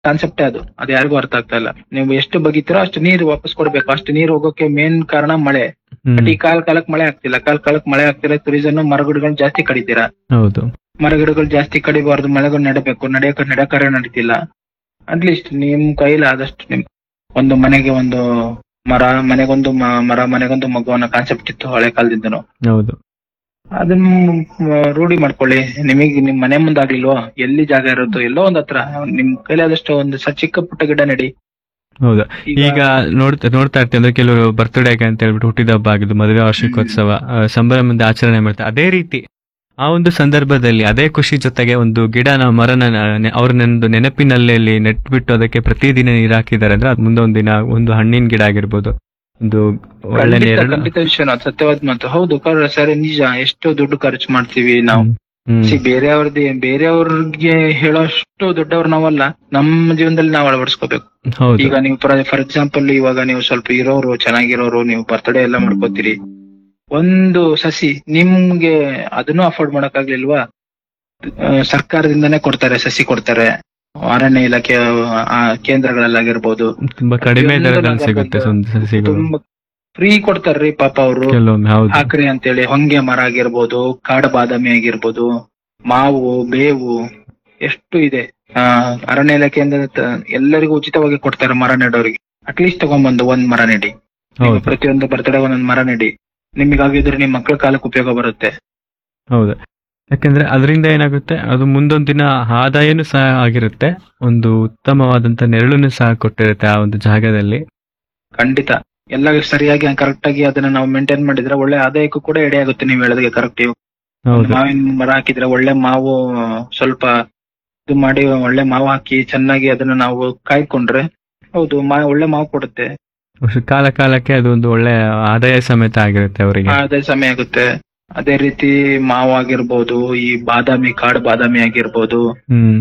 ಕಾನ್ಸೆಪ್ಟೇ ಅದು ಅದು ಯಾರಿಗೂ ಅರ್ಥ ಆಗ್ತಾ ಇಲ್ಲ ನೀವು ಎಷ್ಟು ಬಗಿತೀರೋ ಅಷ್ಟು ನೀರು ವಾಪಸ್ ಕೊಡ್ಬೇಕು ಅಷ್ಟು ನೀರು ಹೋಗೋಕೆ ಮೇನ್ ಕಾರಣ ಮಳೆ ಹ್ಮ್. ಬಟ್ ಈ ಕಾಲ್ ಕಾಲಕ್ ಮಳೆ ಆಗ್ತಿಲ್ಲ ಕಾಲ್ ಕಾಲಕ್ ಮಳೆ ಆಗ್ತಿಲ್ಲ ರೀಸನ್ ಮರಗಿಡಗಳು ಜಾಸ್ತಿ ಕಡಿತೀರಾ ಹೌದು ಮರಗಿಡಗಳು ಜಾಸ್ತಿ ಕಡಿಬಾರ್ದು ಮಳೆಗಳು ನೆಡಬೇಕು ನಡೆಯಕ ನಡೆಕಾರ ನಡೀತಿಲ್ಲ ಅಟ್ಲೀಸ್ಟ್ ನಿಮ್ ಕೈಲಿ ಆದಷ್ಟು ನಿಮ್ ಒಂದು ಮನೆಗೆ ಒಂದು ಮರ ಮನೆಗೊಂದು ಮ- ಮರ ಮನೆಗೊಂದು ಮಗು ಅನ್ನೋ ಕಾನ್ಸೆಪ್ಟ್ ಇತ್ತು ಹಳೆ ಕಾಲದಿಂದನು ಹೌದು ಅದನ್ನ ಮ್, ರೂಢಿ ಮಾಡ್ಕೊಳ್ಳಿ ನಿಮಗೆ ನಿಮ್ ಮನೆ ಮುಂದಾಗ್ಲಿಲ್ವೋ ಎಲ್ಲಿ ಜಾಗ ಇರುತ್ತೋ ಎಲ್ಲೋ ಒಂದ್ ಹತ್ರ ನಿಮ್ ಕೈಲಿ ಆದಷ್ಟು ಒಂದು ಸ- ಚಿಕ್ಕ ಪುಟ್ಟ ಗಿಡ ನೆಡಿ ಹೌದು ಈಗ ನೋಡ್ತಾ ನೋಡ್ತಾ ಇರ್ತೀವಿ ಅಂದ್ರೆ ಕೆಲವರು ಬರ್ತ್ಡೇ ಅಂತ ಹೇಳ್ಬಿಟ್ಟು ಹುಟ್ಟಿದ ಹಬ್ಬ ಆಗಿದ್ದು ಮದುವೆ ವಾರ್ಷಿಕೋತ್ಸವ ಆ, ಸಂಭ್ರಮದಿಂದ ಆಚರಣೆ ಮಾಡ್ತಾರೆ ಅದೇ ರೀತಿ ಆ ಒಂದು ಸಂದರ್ಭದಲ್ಲಿ ಅದೇ ಖುಷಿ ಜೊತೆಗೆ ಒಂದು ಗಿಡ ನಾವು ಮರನ ನೆ- ಅವ್ರ ನೆನ್ದು ನೆನಪಿನಲ್ಲಿ ನೆಟ್ಬಿಟ್ಟು ಅದಕ್ಕೆ ಪ್ರತಿದಿನ ನೀರ್ ಹಾಕಿದ್ದಾರೆ ಅಂದ್ರೆ ಅದು ಮುಂದೆ ಒಂದಿನ ಒಂದು ಹಣ್ಣಿನ ಗಿಡ ಆಗಿರ್ಬೋದು ಒಂದು ಒಳ್ಳೆ ಖಂಡಿತ ನೇರಳು ಖಂಡಿತ ವಿಷಯ ಅದು ಸತ್ಯವಾದ ಮಾತು ಹೌದು ಕರ್ ಸರಿ ನಿಜ ಎಷ್ಟು ದುಡ್ಡು ಖರ್ಚು ಮಾಡ್ತೀವಿ ನಾವು ಹ್ಮ್. ಸಿ ಬೇರೆಯವ್ರದ್ದು ಬೇರೆಯವ್ರಿಗೆ ಹೇಳೋಷ್ಟು ದೊಡ್ಡವ್ರು ನಾವಲ್ಲ ನಮ್ಮ ಜೀವನದಲ್ಲಿ ನಾವು ಅಳವಡಿಸ್ಕೋಬೇಕು ಹೌದು ಈಗ ನೀವು ಫಾರ್ ಎಕ್ಸಾಂಪಲ್ ಇವಾಗ ನೀವು ಸ್ವಲ್ಪ ಇರೋರು ಚೆನ್ನಾಗಿರೋರು ನೀವು ಬರ್ತ್ಡೇ ಎಲ್ಲ ಮಾಡ್ಕೋತೀರಿ ಒಂದು ಸಸಿ ನಿಮ್ಗೆ ಅದನ್ನು ಅಫೋರ್ಡ್ ಮಾಡಕ್ಕಾಗ್ಲಿಲ್ವಾ ಆ, ಸರ್ಕಾರದಿಂದನೇ ಕೊಡ್ತಾರೆ ಸಸಿ ಕೊಡ್ತಾರೆ ಅರಣ್ಯ ಇಲಾಖೆ ಆ, ಕೇಂದ್ರಗಳಲ್ಲಾಗಿರ್ಬೋದು ತುಂಬಾ ಕಡಿಮೆ ಪ್ರತಿಯೊಂದು ದರದಲ್ಲಿ ಸಿಗುತ್ತೆ ನಗರದಲ್ಲಿ ಸ್ವಂತ ಸಸಿಗಳು ತುಂಬಾ ಫ್ರೀ ಕೊಡ್ತಾರ್ರಿ ಪಾಪ ಅವರು ಕೆಲವೊಮ್ಮೆ ಹೌದು ಹಾಕ್ರಿ ಅಂತೇಳಿ ಹೊಂಗೆ ಮರ ಆಗಿರ್ಬೋದು ಕಾಡು ಬಾದಾಮಿ ಆಗಿರ್ಬೋದು ಮಾವು ಬೇವು ಎಷ್ಟು ಇದೆ ಆ ಅರಣ್ಯ ಇಲಾಖೆಯಿಂದ ತ- ಎಲ್ಲರಿಗೂ ಉಚಿತವಾಗಿ ಕೊಡ್ತಾರೆ ಮರ ನೆಡೋರಿಗೆ ಅಟ್ಲೀಸ್ಟ್ ತಗೊಂಡ್ಬಂದು ಒಂದ್ ಮರ ನೆಡಿ ನೀವು ಹೌದು ಪ್ರತಿಯೊಂದು ಬರ್ತಡೇ ಒಂದೊಂದು ಮರ ನೆಡಿ ನಿಮಗಾಗಿದ್ರೆ ನಿಮ್ ಮಕ್ಕಳ ಕಾಲಕ್ಕೆ ಉಪಯೋಗ ಬರುತ್ತೆ ಹೌದು ಯಾಕಂದ್ರೆ ಅದರಿಂದ ಏನಾಗುತ್ತೆ ಅದು ಮುಂದೊಂದು ದಿನ ಆದಾಯನೂ ಸಹ ಆಗಿರುತ್ತೆ ಒಂದು ಉತ್ತಮವಾದಂತ ನೆರಳನ್ನು ಸಹ ಕೊಟ್ಟಿರುತ್ತೆ ಆ ಒಂದು ಜಾಗದಲ್ಲಿ ಖಂಡಿತ ಎಲ್ಲ ಸರಿಯಾಗಿ ಕರೆಕ್ಟ್ ಆಗಿ ಅದನ್ನ ನಾವು ಮೇಂಟೈನ್ ಮಾಡಿದ್ರೆ ಒಳ್ಳೆ ಆದಾಯಕ್ಕೂ ಕೂಡ ಎಡೆ ಆಗುತ್ತೆ ನೀವು ಹೇಳೋದಕ್ಕೆ ಕರೆಕ್ಟ್ ಹೌದು ಮಾವಿನ ಮರ ಹಾಕಿದ್ರೆ ಒಳ್ಳೆ ಮಾವು ಸ್ವಲ್ಪ ಇದು ಮಾಡಿ ಒಳ್ಳೆ ಮಾವು ಹಾಕಿ ಚೆನ್ನಾಗಿ ಅದನ್ನ ನಾವು ಕಾಯ್ಕೊಂಡ್ರೆ ಹೌದು ಮಾ ಒಳ್ಳೆ ಮಾವು ಕೊಡುತ್ತೆ ಕಾಲ ಕಾಲಕ್ಕೆ ಅದು ಒಂದು ಒಳ್ಳೆ ಆದಾಯ ಸಮೇತ ಆಗಿರುತ್ತೆ ಅವರಿಗೆ ಅದೇ ಸಮಯ ಆಗುತ್ತೆ ಅದೇ ರೀತಿ ಮಾವು ಆಗಿರ್ಬೋದು ಈ ಬಾದಾಮಿ ಕಾಡು ಬಾದಾಮಿ ಆಗಿರ್ಬೋದು ಹ್ಮ್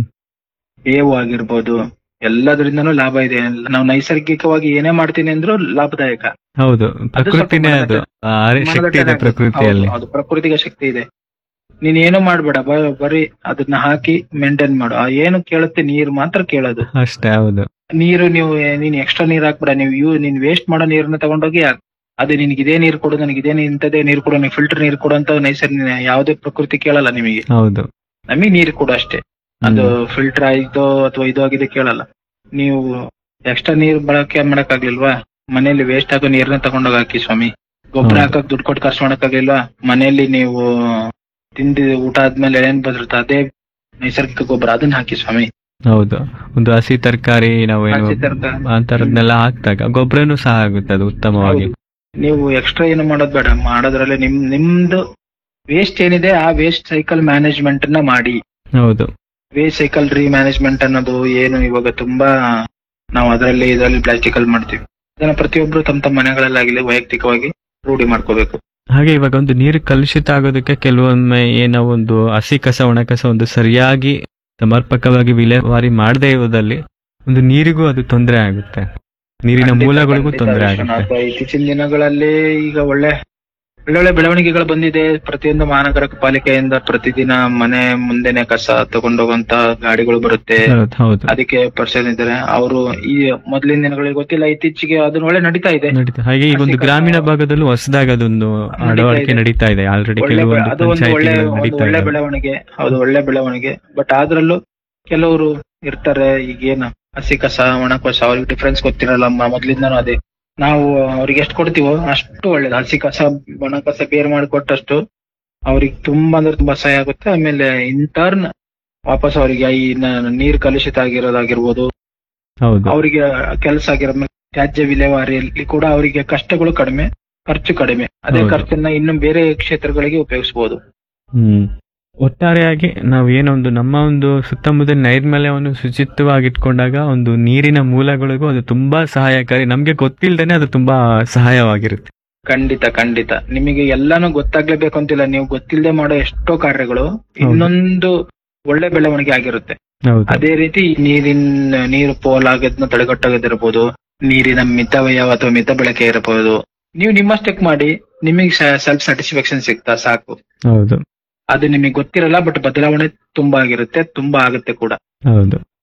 ಬೇವು ಆಗಿರ್ಬೋದು ಎಲ್ಲದರಿಂದನೂ ಲಾಭ ಇದೆ ನಾವು ನೈಸರ್ಗಿಕವಾಗಿ ಏನೇ ಮಾಡ್ತೀನಿ ಅಂದ್ರೂ ಲಾಭದಾಯಕ ಹೌದು ಸ್ವಲ್ಪ ಪ್ರಕೃತಿನೇ ಅದು ಆ ಶಕ್ತಿ ಇದೆ ಪ್ರಕೃತಿಯಲ್ಲಿ ಹೌದು, ಹೌದು ಪ್ರಕೃತಿಗೆ ಶಕ್ತಿ ಇದೆ ನೀನ್ ಏನು ಮಾಡ್ಬೇಡ ಬ- ಬರೀ ಅದನ್ನ ಹಾಕಿ ಮೇಂಟೈನ್ ಮಾಡು ಆ ಏನು ಕೇಳುತ್ತೆ ನೀರು ಮಾತ್ರ ಕೇಳೋದು ಅಷ್ಟೇ ಹೌದು ನೀರು ನೀವು ನೀನ್ ಎಕ್ಸ್ಟ್ರಾ ನೀರ್ ಹಾಕ್ಬೇಡ ನೀವು ಯೂ ನೀನ್ ವೇಸ್ಟ್ ಮಾಡೋ ನೀರನ್ನ ತಗೊಂಡೋಗಿ ಹಾಕ್. ಅದೇ ನಿನ್ಗೆ ಇದೇ ನೀರು ಕೊಡು ನನಗೆ ಇದೇ ಇಂಥದೇ ನೀರು ಕೊಡು ನೀವು ಫಿಲ್ಟರ್ ನೀರು ಕೊಡು ಅಂತ ನೈಸರ್ಗಿಕ ಯಾವುದೇ ಪ್ರಕೃತಿ ಕೇಳಲ್ಲ ನಿಮಗೆ ಹೌದು ನಮಗೆ ನೀರು ಕೊಡು ಅಷ್ಟೇ ಅದು ಫಿಲ್ಟರ್ ಆಯ್ತೋ ಅಥವಾ ಇದು ಆಗಿದೆ ಕೇಳಲ್ಲ ನೀವು ಎಕ್ಸ್ಟ್ರಾ ನೀರ್ ಬಳಕೆ ಮಾಡಕ್ಕಾಗ್ಲಿಲ್ವಾ ಮನೆಯಲ್ಲಿ ವೇಸ್ಟ್ ಆಗೋ ನೀರನ್ನ ತಗೊಂಡೋಗಿ ಹಾಕಿ ಸ್ವಾಮಿ ಗೊಬ್ಬರ ಹೌದು. ಹಾಕಕ್ ದುಡ್ಡು ಕೊಟ್ಟು ಖರ್ಚು ಮಾಡಕ್ಕಾಗ್ಲಿಲ್ವಾ ಮನೆಯಲ್ಲಿ ನೀವು ತಿಂದಿ ಊಟ ಆದ್ಮೇಲೆ ಏನ್ ಬದಿರುತ್ತೆ ಅದೇ ನೈಸರ್ಗಿಕ ಗೊಬ್ಬರ ಅದನ್ನ ಹಾಕಿ ಸ್ವಾಮಿ ಹೌದು ಒಂದು ಹಸಿ ತರಕಾರಿ ನಾವೇನು ಹಸಿ ತರಕಾರಿ. ಅಂತರದ್ನೆಲ್ಲ ಹಾಕ್ದಾಗ ಗೊಬ್ಬರನು ಸಹ ಆಗುತ್ತೆ ಅದು ಉತ್ತಮವಾಗಿ ಹೌದು. ನೀವು ಎಕ್ಸ್ಟ್ರಾ ಏನು ಮಾಡೋದ್ ಬೇಡ ಮಾಡೋದ್ರಲ್ಲಿ ನಿಮ್ ನಿಮ್ದು ವೇಸ್ಟ್ ಏನಿದೆ ಆ ವೇಸ್ಟ್ ಸೈಕಲ್ ಮ್ಯಾನೇಜ್ಮೆಂಟ್ ನ ಮಾಡಿ ಹೌದು ವೇಸ್ಟ್ ಸೈಕಲ್ ರೀ ಮ್ಯಾನೇಜ್ಮೆಂಟ್ ಅನ್ನೋದು ಏನು ಇವಾಗ ತುಂಬಾ ನಾವು ಅದರಲ್ಲಿ ಇದರಲ್ಲಿ ಪ್ಲಾಸ್ಟಿಕ್ ಅಲ್ಲಿ ಮಾಡ್ತೀವಿ ಅದನ್ನ ಪ್ರತಿಯೊಬ್ರು ತಮ್ಮ ತಮ್ಮ ಮನೆಗಳಲ್ಲಾಗಲಿ ವೈಯಕ್ತಿಕವಾಗಿ ರೂಢಿ ಮಾಡ್ಕೋಬೇಕು ಹಾಗೆ ಇವಾಗ ಒಂದು ನೀರು ಕಲುಷಿತ ಆಗೋದಕ್ಕೆ ಕೆಲವೊಮ್ಮೆ ಏನೋ ಒಂದು ಹಸಿ ಕಸ ಒಣ ಕಸ ಒಂದು ಸರಿಯಾಗಿ ಸಮರ್ಪಕವಾಗಿ ವಿಲೇವಾರಿ ಮಾಡದೇ ಇರೋದಲ್ಲಿ ಒಂದು ನೀರಿಗೂ ಅದು ತೊಂದರೆ ಆಗುತ್ತೆ ನೀರಿನ ಖಂಡಿತ, ಮೂಲಗಳಿಗೂ ಖಂಡಿತ ತೊಂದರೆ ವಿಶ್ವನಾಥ. ಆಗುತ್ತೆ ಇತ್ತೀಚಿನ ದಿನಗಳಲ್ಲಿ ಈಗ ಒಳ್ಳೆ ಒಳ್ಳೊಳ್ಳೆ ಬೆಳವಣಿಗೆಗಳು ಬಂದಿದೆ ಪ್ರತಿಯೊಂದು ಮಹಾನಗರ ಪಾಲಿಕೆಯಿಂದ ಪ್ರತಿದಿನ ಮನೆ ಮುಂದೆನೆ ಕಸ ತಗೊಂಡೋಗಂತ ಗಾಡಿಗಳು ಬರುತ್ತೆ ಹೌದು, ಹೌದು ಅದಕ್ಕೆ ಪರ್ಸನ್ ಇದ್ದಾರೆ ಅವರು ಈ ಮೊದಲಿನ ದಿನಗಳಿಗೆ ಗೊತ್ತಿಲ್ಲ ಇತ್ತೀಚೆಗೆ ಅದನ್ನ ಒಳ್ಳೆ ನಡೀತಾ ಇದೆ ನಡೀತಾ ಹಾಗೆ ಈಗ ಒಂದು ಹಸಿ ಕಸ- ಗ್ರಾಮೀಣ ಭಾಗದಲ್ಲೂ ಹೊಸದಾಗಿ ಅದೊಂದು ಅಳವಡಿಕೆ ಇದೆ. ನಡೀತಾ ಇದೆ ಆಲ್ರೆಡಿ ಒಳ್ಳೆ ಬೆ- ಕೆಲವೊಂದು ಅದು ಒಂದು ಒಳ್ಳೆ ಪಂಚಾಯತಿಗಳು ಒಂದು ನಡೀತಾ ಒಳ್ಳೆ ಇದೆ ಬೆಳವಣಿಗೆ ಹೌದು ಒಳ್ಳೆ ಬೆಳವಣಿಗೆ ಬಟ್ ಅದ್ರಲ್ಲೂ ಕೆಲವರು ಇರ್ತಾರೆ ಈಗೇನು ಹಸಿ ಕಸ ಒಣ ಕಸ ಅವ್ರಿಗೆ ಡಿಫ್ರೆನ್ಸ್ ಗೊತ್ತಿರಲ್ಲ ಮ- ಮೊದ್ಲಿಂದನೂ ಅದೇ ನಾವು ಅವ್ರಿಗೆ ಎಷ್ಟು ಕೊಡ್ತೀವೋ ಅಷ್ಟು ಒಳ್ಳೇದು ಹಸಿ ಕಸ ಒಣ ಕಸ ಬೇರ್ ಮಾಡಿಕೊಟ್ಟಷ್ಟು ಅವ್ರಿಗೆ ತುಂಬಾ ಅಂದ್ರೆ ತುಂಬಾ ಸಹಾಯ ಆಗುತ್ತೆ ಆಮೇಲೆ ಇಂಟರ್ನ್ ವಾಪಸ್ ಅವರಿಗೆ ಈ ನ- ನೀರ್ ಕಲುಷಿತ ಆಗಿರೋದಾಗಿರ್ಬೋದು ಹೌದು ಅವರಿಗೆ ಕೆಲಸ ಆಗಿರೋ ತ್ಯಾಜ್ಯ ವಿಲೇವಾರಿಯಲ್ಲಿ ಕೂಡ ಅವರಿಗೆ ಕಷ್ಟಗಳು ಕಡಿಮೆ ಖರ್ಚು ಕಡಿಮೆ ಅದೇ ಹೌದು. ಖರ್ಚನ್ನ ಇನ್ನು ಬೇರೆ ಕ್ಷೇತ್ರಗಳಿಗೆ ಉಪಯೋಗಿಸಬಹುದು ಹ್ಮ್ ಒಟ್ಟಾರೆಯಾಗಿ ನಾವು ಏನೊಂದು ನಮ್ಮ ಒಂದು ಸುತ್ತಮುತ್ತ ನೈರ್ಮಲ್ಯವನ್ನು ಶುಚಿತ್ವವಾಗಿಟ್ಕೊಂಡಾಗ ಒಂದು ನೀರಿನ ಮೂಲಗಳಿಗೂ ಅದು ತುಂಬಾ ಸಹಾಯಕಾರಿ ನಮ್ಗೆ ಗೊತ್ತಿಲ್ದೇನೆ ಅದು ತುಂಬಾ ಸಹಾಯವಾಗಿರುತ್ತೆ ಖಂಡಿತ ಖಂಡಿತ ನಿಮಗೆ ಎಲ್ಲಾನು ಗೊತ್ತಾಗ್ಲೇಬೇಕು ಅಂತಿಲ್ಲ ನೀವು ಗೊತ್ತಿಲ್ಲದೆ ಮಾಡೋ ಎಷ್ಟೋ ಕಾರ್ಯಗಳು ಇನ್ನೊಂದು ಒಳ್ಳೆ ಬೆಳವಣಿಗೆ ಆಗಿರುತ್ತೆ ಹೌದು ಅದೇ ರೀತಿ ಈ ನೀರಿನ ನೀರು ಪೋಲಾಗೋದನ್ನ ತಡೆಗಟ್ಟೋದಿರ್ಬೋದು ನೀರಿನ ಮಿತವ್ಯಯ ಅಥವಾ ಮಿತ ಬಳಕೆ ಇರಬಹುದು ನೀವು ನಿಮ್ಮಷ್ಟಕ್ಕೆ ಮಾಡಿ ನಿಮಗೆ ಸೆಲ್ಫ್ ಸ್ಯಾಟಿಸ್ಫ್ಯಾಕ್ಷನ್ ಸಿಗ್ತಾ ಸಾಕು ಹೌದು ಅದು ನಿಮಗೆ ಗೊತ್ತಿರಲ್ಲ ಬಟ್ ಬದಲಾವಣೆ ತುಂಬಾ ಆಗಿರುತ್ತೆ ತುಂಬಾ ಆಗುತ್ತೆ ಕೂಡ ಹೌದು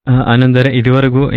ಆ, ಆನಂದರೆ ಇದುವರೆಗೂ